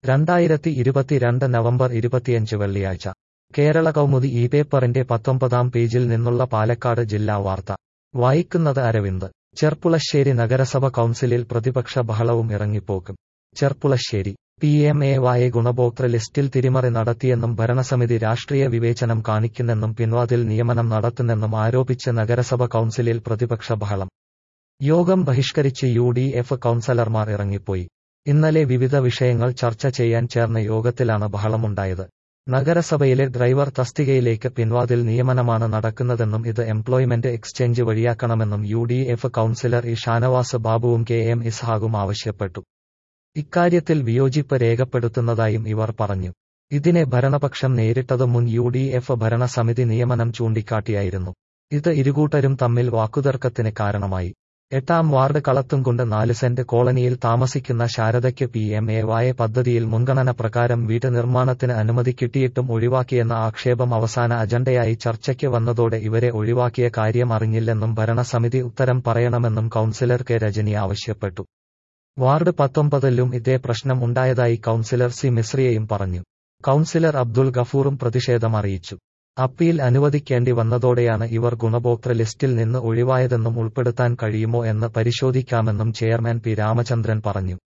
രണ്ടായിരത്തി ഇരുപത്തിരണ്ട് നവംബർ ഇരുപത്തിയഞ്ച് വെള്ളിയാഴ്ച കേരള കൗമുദി ഈ പേപ്പറിന്റെ പത്തൊമ്പതാം പേജിൽ നിന്നുള്ള പാലക്കാട് ജില്ലാ വാർത്ത വായിക്കുന്നത് അരവിന്ദ് ചെർപ്പുളശ്ശേരി നഗരസഭ കൗൺസിലിൽ പ്രതിപക്ഷ ബഹളവും ഇറങ്ങിപ്പോക്കും Cherpulassery P M A Y ഗുണഭോക്തൃ ലിസ്റ്റിൽ തിരിമറി നടത്തിയെന്നും ഭരണസമിതി രാഷ്ട്രീയ വിവേചനം കാണിക്കുന്നെന്നും പിൻവാതിൽ നിയമനം നടത്തുന്നെന്നും ആരോപിച്ച് നഗരസഭ കൗൺസിലിൽ പ്രതിപക്ഷ ബഹളം യോഗം ബഹിഷ്കരിച്ച് യു ഡി എഫ് കൗൺസലർമാർ ഇറങ്ങിപ്പോയി ഇന്നലെ വിവിധ വിഷയങ്ങൾ ചർച്ച ചെയ്യാൻ ചേർന്ന യോഗത്തിലാണ് ബഹളമുണ്ടായത് നഗരസഭയിലെ ഡ്രൈവർ തസ്തികയിലേക്ക് പിൻവാതിൽ നിയമനമാണ് നടക്കുന്നതെന്നും ഇത് എംപ്ലോയ്മെന്റ് എക്സ്ചേഞ്ച് വഴിയാക്കണമെന്നും U D F councillor E Shanavas ബാബുവും കെ എം ഇസ്ഹാഖും ആവശ്യപ്പെട്ടു ഇക്കാര്യത്തിൽ വിയോജിപ്പ് രേഖപ്പെടുത്തുന്നതായും ഇവർ പറഞ്ഞു ഇതിനെ ഭരണപക്ഷം നേരിട്ടത് മുൻ യു ഡി എഫ് ഭരണസമിതി നിയമനം ചൂണ്ടിക്കാട്ടിയായിരുന്നു ഇത് ഇരുകൂട്ടരും തമ്മിൽ വാക്കുതർക്കത്തിന് കാരണമായി എട്ടാം വാർഡ് കളത്തുംകുണ്ട് നാല് സെന്റ് കോളനിയിൽ താമസിക്കുന്ന ശാരദയ്ക്ക് പി എം എ വായ പദ്ധതിയിൽ മുൻഗണന പ്രകാരം വീട് നിർമ്മാണത്തിന് അനുമതി കിട്ടിയിട്ടും ഒഴിവാക്കിയെന്ന ആക്ഷേപം അവസാന അജണ്ടയായി ചർച്ചയ്ക്ക് വന്നതോടെ ഇവരെ ഒഴിവാക്കിയ കാര്യം അറിഞ്ഞില്ലെന്നും ഭരണസമിതി ഉത്തരം പറയണമെന്നും കൌൺസിലർ കെ രജനി ആവശ്യപ്പെട്ടു വാർഡ് പത്തൊമ്പതിലും ഇതേ പ്രശ്നം ഉണ്ടായതായി കൌൺസിലർ സി മിശ്രിയയും പറഞ്ഞു കൌൺസിലർ അബ്ദുൾ ഗഫൂറും പ്രതിഷേധം അറിയിച്ചു അപ്പീൽ അനുവദിക്കേണ്ടി വന്നതോടെയാണ് ഇവർ ഗുണഭോക്തൃ ലിസ്റ്റിൽ നിന്ന് ഒഴിവായതെന്നും ഉൾപ്പെടുത്താൻ കഴിയുമോ എന്ന് പരിശോധിക്കാമെന്നും ചെയർമാൻ പി രാമചന്ദ്രൻ പറഞ്ഞു